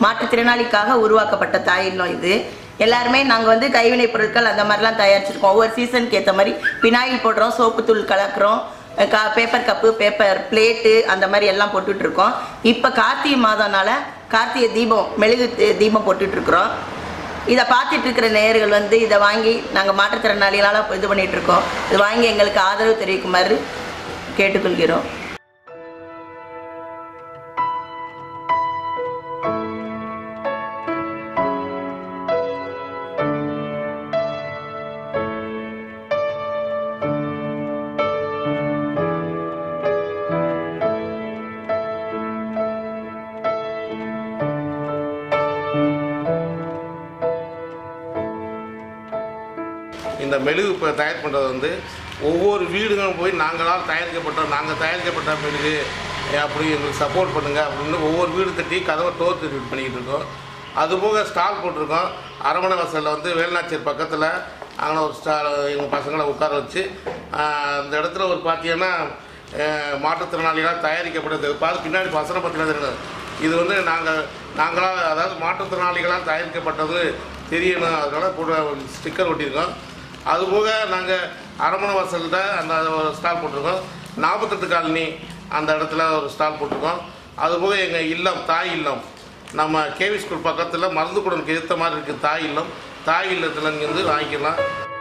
மாற்றுத்திறனாளிக்காக உருவாக்கப்பட்ட தாய் இல்லம் இது எல்லாருமே நாங்கள் வந்து கைவினை பொருட்கள் அந்த மாதிரிலாம் தயாரிச்சிருக்கோம் ஒவ்வொரு சீசனுக்கு ஏற்ற மாதிரி பினாயில் போடுறோம் சோப்பு தூள் கலக்குறோம் கா பேப்பர் கப்பு பேப்பர் பிளேட்டு அந்த மாதிரி எல்லாம் போட்டுட்டு இருக்கோம் இப்போ கார்த்திகை மாதம்னால கார்த்திகை தீபம் மெழுகு தி- தீபம் போட்டுட்டு இருக்கிறோம் இதை பார்த்துட்டு இருக்கிற நேயர்கள் வந்து இதை வாங்கி நாங்கள் மாற்றுத்திறனாளிகளால் இது பண்ணிட்டு இருக்கோம் இது வாங்கி எங்களுக்கு ஆதரவு தெரிவிக்குமாறு கேட்டுக்கொள்கிறோம் இந்த மெழுகு இப்போ தயார் பண்ணுறது வந்து ஒவ்வொரு வீடுகளும் போய் நாங்களால் தயாரிக்கப்பட்ட நாங்கள் தயாரிக்கப்பட்ட மெழுகு ஏ, அப்படி எங்களுக்கு சப்போர்ட் பண்ணுங்கள் அப்படின்னு ஒவ்வொரு வீடு தட்டி கதவை டோர் திருப்பி பண்ணிக்கிட்டு இருக்கோம் அதுபோக ஸ்டால் போட்டிருக்கோம் அரமணை வாசலில் வந்து வேலுநாச்சியர் பக்கத்தில் அங்கே ஒரு ஸ்டால் எங்கள் பசங்களை உட்கார வச்சு ஆஹ், அந்த இடத்துல ஒரு பார்த்தீங்கன்னா ஆஹ், மாற்றுத்திறனாளிகளால் தயாரிக்கப்பட்டது பார்த்து பின்னாடி வசனம் பார்த்தீங்கன்னா இது வந்து நாங்கள் நாங்களாக அதாவது மாற்றுத்திறனாளிகளால் தயாரிக்கப்பட்டது தெரியணும் அதனால கூட ஸ்டிக்கர் ஒட்டியிருக்கோம் அதுபோக நாங்கள் அரமணை வாசல்கிட்ட அந்த ஒரு ஸ்டால் போட்டிருக்கோம் நாற்பத்தெட்டு காலனி அந்த இடத்துல ஒரு ஸ்டால் போட்டிருக்கோம் அதுபோக எங்கள் இல்லம் தாய் இல்லம் நம்ம கேவி ஸ்கூல் பக்கத்தில் மருந்து குடனுக்கு எதிர்த்த மாதிரி இருக்குது தாய் இல்லம் தாய் இல்லத்தில் இருந்து வாங்கிக்கலாம்